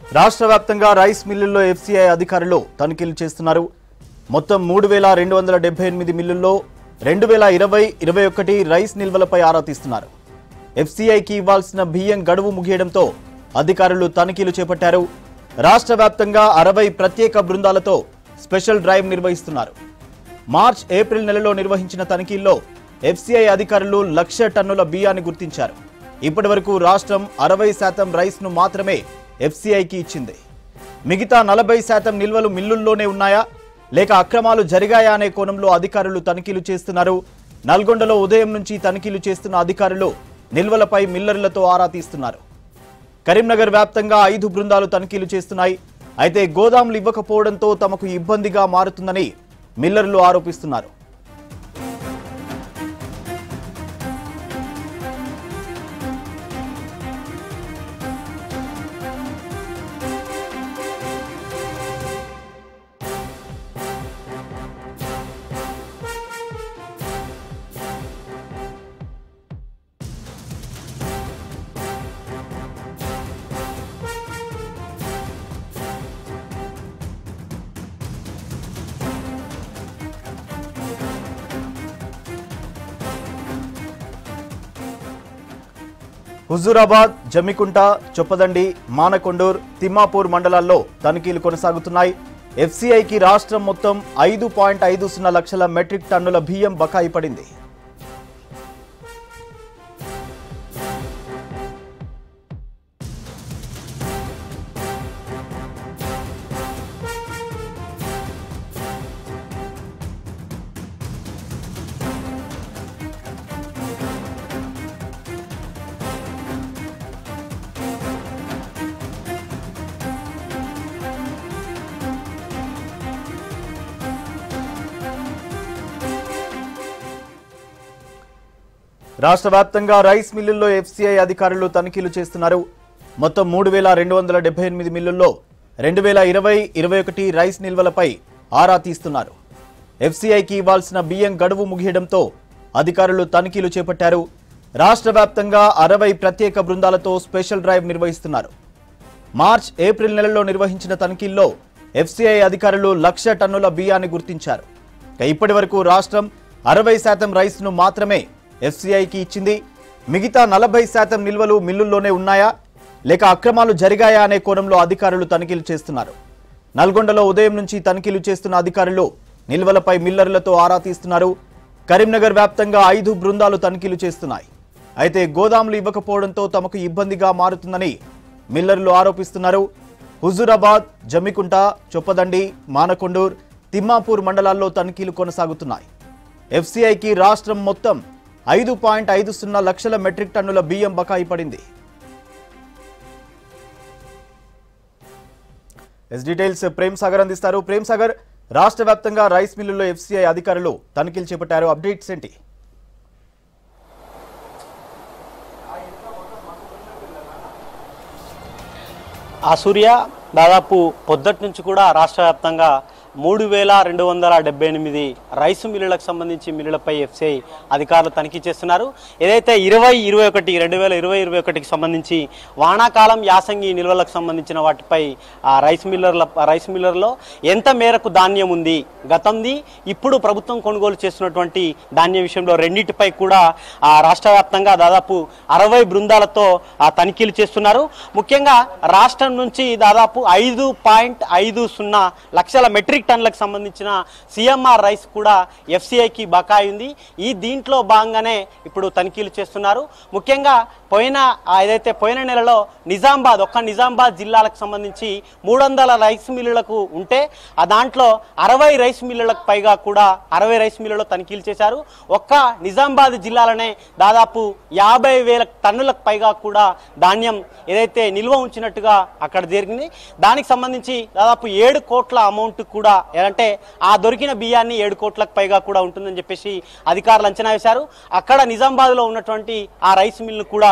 రాష్ట్ర వ్యాప్తంగా రైస్ మిల్లుల్లో ఎఫ్సీఐ అధికారులు తనిఖీలు చేస్తున్నారు మొత్తం మూడు వేల రెండు వందల డెబ్బై ఎనిమిది మిల్లుల్లో రెండు వేల ఇరవై ఇరవై ఒకటి రైస్ నిల్వలపై ఆరా తీస్తున్నారు ఎఫ్సీఐకి ఇవ్వాల్సిన బియ్యం గడువు ముగియడంతో అధికారులు తనిఖీలు చేపట్టారు రాష్ట్ర వ్యాప్తంగా అరవై ప్రత్యేక బృందాలతో స్పెషల్ డ్రైవ్ నిర్వహిస్తున్నారు మార్చ్ ఏప్రిల్ నెలలో నిర్వహించిన తనిఖీల్లో ఎఫ్సీఐ అధికారులు లక్ష టన్నుల బియ్యాన్ని గుర్తించారు ఇప్పటి వరకు రాష్ట్రం అరవై శాతం రైస్ ను మాత్రమే ఎఫ్సీఐకి ఇచ్చింది మిగతా నలభై శాతం నిల్వలు మిల్లుల్లోనే ఉన్నాయా లేక అక్రమాలు జరిగాయా అనే కోణంలో అధికారులు తనిఖీలు చేస్తున్నారు నల్గొండలో ఉదయం నుంచి తనిఖీలు చేస్తున్న అధికారులు నిల్వలపై మిల్లర్లతో ఆరా తీస్తున్నారు కరీంనగర్ వ్యాప్తంగా ఐదు బృందాలు తనిఖీలు చేస్తున్నాయి అయితే గోదాములు ఇవ్వకపోవడంతో తమకు ఇబ్బందిగా మారుతుందని మిల్లర్లు ఆరోపిస్తున్నారు హుజూరాబాద్ జమ్మికుంట చొప్పదండి మానకొండూర్ తిమ్మాపూర్ మండలాల్లో తనిఖీలు కొనసాగుతున్నాయి ఎఫ్సీఐకి రాష్ట్రం మొత్తం ఐదు పాయింట్ ఐదు సున్నా లక్షల మెట్రిక్ టన్నుల బియ్యం బకాయి పడింది రాష్ట్ర వ్యాప్తంగా రైస్ మిల్లుల్లో ఎఫ్సీఐ అధికారులు తనిఖీలు చేస్తున్నారు మొత్తం మూడు వేల రెండు వందల డెబ్బై ఎనిమిది మిల్లుల్లో రెండు వేల ఇరవై ఇరవై ఒకటి రైస్ నిల్వలపై ఆరా తీస్తున్నారు ఎఫ్సీఐకి ఇవ్వాల్సిన బియ్యం గడువు ముగియడంతో అధికారులు తనిఖీలు చేపట్టారు రాష్ట్ర వ్యాప్తంగా అరవై ప్రత్యేక బృందాలతో స్పెషల్ డ్రైవ్ నిర్వహిస్తున్నారు మార్చ్ ఏప్రిల్ నెలలో నిర్వహించిన తనిఖీల్లో ఎఫ్సీఐ అధికారులు లక్ష టన్నుల బియ్యాన్ని గుర్తించారు ఇక ఇప్పటి వరకు రాష్ట్రం అరవై శాతం రైస్ ను మాత్రమే ఎఫ్సీఐకి ఇచ్చింది మిగతా నలభై శాతం నిల్వలు మిల్లుల్లోనే ఉన్నాయా లేక అక్రమాలు జరిగాయా అనే కోణంలో అధికారులు తనిఖీలు చేస్తున్నారు నల్గొండలో ఉదయం నుంచి తనిఖీలు చేస్తున్న అధికారులు నిల్వలపై మిల్లర్లతో ఆరా తీస్తున్నారు కరీంనగర్ వ్యాప్తంగా ఐదు బృందాలు తనిఖీలు చేస్తున్నాయి అయితే గోదాములు ఇవ్వకపోవడంతో తమకు ఇబ్బందిగా మారుతుందని మిల్లర్లు ఆరోపిస్తున్నారు హుజూరాబాద్ జమ్మికుంట చొప్పదండి మానకొండూర్ తిమ్మాపూర్ మండలాల్లో తనిఖీలు కొనసాగుతున్నాయి ఎఫ్సీఐకి రాష్ట్రం మొత్తం ఐదు పాయింట్ ఐదు సున్నా లక్షల మెట్రిక్ టన్నుల బియ్యం బకాయి పడింది ఎస్ డీటెయిల్స్ ప్రేమ్ సాగర్ అందిస్తారు ప్రేమ్ సాగర్ రాష్ట్ర వ్యాప్తంగా రైస్ మిల్లుల్లో ఎఫ్సీఐ అధికారులు తనిఖీలు చేపట్టారు అప్డేట్స్ ఏంటి ఆ సూర్య దాదాపు పొద్దటి నుంచి కూడా రాష్ట్ర వ్యాప్తంగా మూడు వేల రెండు వందల డెబ్బై ఎనిమిది రైసు మిల్లులకు సంబంధించి మిల్లులపై ఎఫ్సిఐ అధికారులు తనిఖీ చేస్తున్నారు ఏదైతే ఇరవై ఇరవై ఒకటి రెండు వేల ఇరవై ఇరవై ఒకటికి సంబంధించి వానాకాలం యాసంగి నిల్వలకు సంబంధించిన వాటిపై ఆ రైస్ మిల్లర్ల రైస్ మిల్లర్లో ఎంత మేరకు ధాన్యం ఉంది గతంది ఇప్పుడు ప్రభుత్వం కొనుగోలు చేస్తున్నటువంటి ధాన్యం విషయంలో రెండింటిపై కూడా ఆ రాష్ట్ర వ్యాప్తంగా దాదాపు అరవై బృందాలతో ఆ తనిఖీలు చేస్తున్నారు ముఖ్యంగా రాష్ట్రం నుంచి దాదాపు ఐదు పాయింట్ ఐదు సున్నా లక్షల మెట్రిక్ టన్నులకు సంబంధించిన సిఎంఆర్ రైస్ కూడా ఎఫ్సిఐకి బకాయి ఉంది ఈ దీంట్లో భాగంగానే ఇప్పుడు తనిఖీలు చేస్తున్నారు ముఖ్యంగా పోయిన ఆ ఏదైతే పోయిన నెలలో నిజామాబాద్ ఒక్క నిజామాబాద్ జిల్లాలకు సంబంధించి మూడు వందల రైస్ మిల్లులకు ఉంటే ఆ దాంట్లో అరవై రైస్ మిల్లులకు పైగా కూడా అరవై రైస్ మిల్లులో తనిఖీలు చేశారు ఒక్క నిజామాబాద్ జిల్లాలోనే దాదాపు యాభై వేల టన్నులకు పైగా కూడా ధాన్యం ఏదైతే నిల్వ ఉంచినట్టుగా అక్కడ జరిగింది దానికి సంబంధించి దాదాపు ఏడు కోట్ల అమౌంట్ కూడా అంటే ఆ దొరికిన బియ్యాన్ని ఏడు కోట్లకు పైగా కూడా ఉంటుందని చెప్పేసి అధికారులు అంచనా వేశారు అక్కడ నిజామాబాద్లో ఉన్నటువంటి ఆ రైస్ మిల్లు కూడా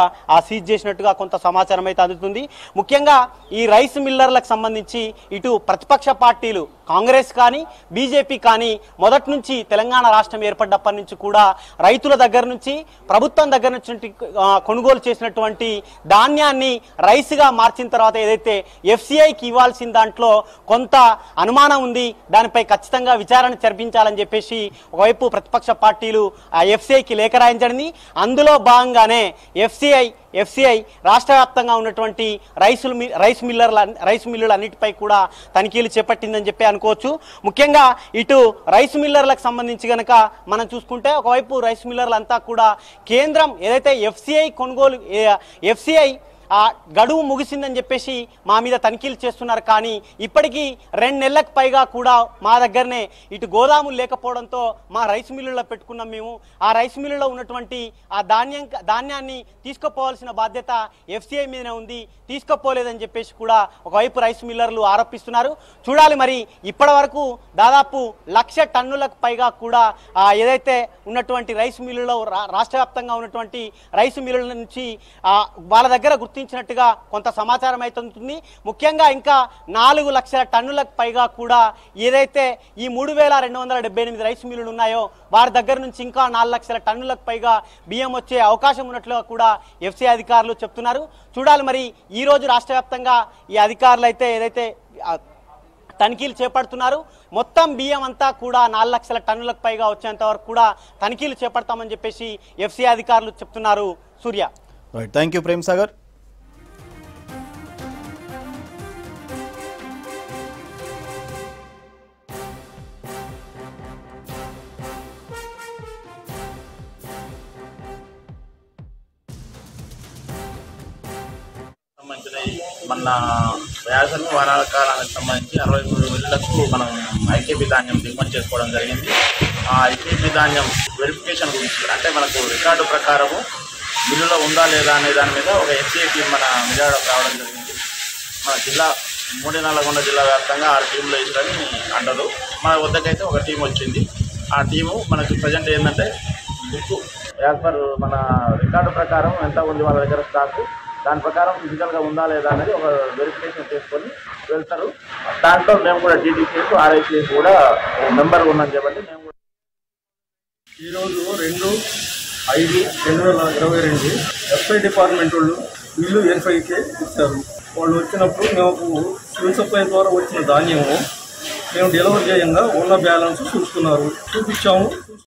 ఆ సీజ్ చేసినట్టుగా కొంత సమాచారం అయితే అందుతుంది ముఖ్యంగా ఈ రైస్ మిల్లర్లకు సంబంధించి ఇటు ప్రతిపక్ష పార్టీలు కాంగ్రెస్ కానీ బీజేపీ కానీ మొదటి నుంచి తెలంగాణ రాష్ట్రం ఏర్పడ్డప్పటి నుంచి కూడా రైతుల దగ్గర నుంచి ప్రభుత్వం దగ్గర నుంచి ఆ, కొనుగోలు చేసినటువంటి ధాన్యాన్ని రైస్గా మార్చిన తర్వాత ఏదైతే ఎఫ్సిఐకి ఇవ్వాల్సిన దాంట్లో కొంత అనుమానం ఉంది దానిపై ఖచ్చితంగా విచారణ జరిపించాలని చెప్పేసి ఒకవైపు ప్రతిపక్ష పార్టీలు ఆ ఎఫ్సిఐకి లేఖ రాయించడింది అందులో భాగంగానే ఎఫ్సిఐ ఎఫ్సిఐ రాష్ట్ర వ్యాప్తంగా ఉన్నటువంటి రైసులు మి- రైస్ మిల్లర్ల రైస్ మిల్లులు అన్నిటిపై కూడా తనిఖీలు చేపట్టిందని చెప్పి అనుకోవచ్చు ముఖ్యంగా ఇటు రైస్ మిల్లర్లకు సంబంధించి గనక మనం చూసుకుంటే ఒకవైపు రైస్ మిల్లర్లు అంతా కూడా కేంద్రం ఏదైతే ఎఫ్సిఐ కొనుగోలు ఎఫ్సిఐ ఆ గడువు ముగిసిందని చెప్పేసి మా మీద తనిఖీలు చేస్తున్నారు కానీ ఇప్పటికీ రెండు నెలలకు పైగా కూడా మా దగ్గరనే ఇటు గోదాములు లేకపోవడంతో మా రైస్ మిల్లులో పెట్టుకున్నాం మేము ఆ రైస్ మిల్లులో ఉన్నటువంటి ఆ ధాన్యం ధాన్యాన్ని తీసుకుపోవాల్సిన బాధ్యత ఎఫ్సిఐ మీదనే ఉంది తీసుకుపోలేదని చెప్పేసి కూడా ఒకవైపు రైస్ మిల్లర్లు ఆరోపిస్తున్నారు చూడాలి మరి ఇప్పటి వరకు దాదాపు లక్ష టన్నులకు పైగా కూడా ఆ ఏదైతే ఉన్నటువంటి రైస్ మిల్లులో రా- రాష్ట్ర వ్యాప్తంగా ఉన్నటువంటి రైస్ మిల్లుల నుంచి ఆ వాళ్ళ దగ్గర గుర్తించినట్టుగా కొంత సమాచారం అయితే ఉంటుంది ముఖ్యంగా ఇంకా నాలుగు లక్షల టన్నులకు పైగా కూడా ఏదైతే ఈ మూడు వేల రెండు వందల డెబ్బై ఎనిమిది రైస్ మిల్లులు ఉన్నాయో వారి దగ్గర నుంచి ఇంకా నాలుగు లక్షల టన్నులకు పైగా బియ్యం వచ్చే అవకాశం ఉన్నట్లుగా కూడా ఎఫ్సీ అధికారులు చెప్తున్నారు చూడాలి మరి ఈ రోజు రాష్ట్ర వ్యాప్తంగా ఈ అధికారులు అయితే ఏదైతే ఆ, తనిఖీలు చేపడుతున్నారు మొత్తం బియ్యం అంతా కూడా నాలుగు లక్షల టన్నులకు పైగా వచ్చేంత వరకు కూడా తనిఖీలు చేపడతామని చెప్పేసి ఎఫ్సీ అధికారులు చెప్తున్నారు Surya right thank you Prem Sagar సంబంధించిన మన వేసవి వానాకాలానికి సంబంధించి అరవై మూడు మిల్లులకు మనం ఐకేపీ ధాన్యం దిగుమతి చేసుకోవడం జరిగింది ఆ ఐకేపీ ధాన్యం వెరిఫికేషన్ గురించి అంటే మనకు రికార్డు ప్రకారము మిల్లులో ఉందా లేదా అనే దాని మీద ఒక ఎస్సీఐ మన మిర్యాడ రావడం జరిగింది మన జిల్లా మూడు నల్గొండ జిల్లా వ్యాప్తంగా ఆరు టీంలు వేసారని అంటారు మన వద్దకైతే ఒక టీం వచ్చింది ఆ టీము మనకి ప్రజెంట్ ఏంటంటే బుక్ యాజ్ పర్ మన రికార్డు ప్రకారం ఎంత ఉంది వాళ్ళ దగ్గర స్టాక్ దాని ప్రకారం ఫిజికల్గా ఉందా లేదా అనేది ఒక వెరిఫికేషన్ చేసుకొని వెళ్తారు దాంట్లో మేము కూడా టీడీసీఎస్ ఆర్ఐసీఎస్ కూడా మెంబర్ ఉన్నాం చెప్పండి మేము కూడా ఈరోజు రెండు ఐదు రెండు వేల ఇరవై రెండు ఎఫ్ఐ డిపార్ట్మెంట్ వాళ్ళు ఇల్లు వెరిఫైకి ఇచ్చారు వాళ్ళు వచ్చినప్పుడు మేము సివిల్ సప్లై ద్వారా వచ్చిన ధాన్యము మేము డెలివరీ చేయంగా ఉన్న బ్యాలెన్స్ చూసుకున్నారు చూపించాము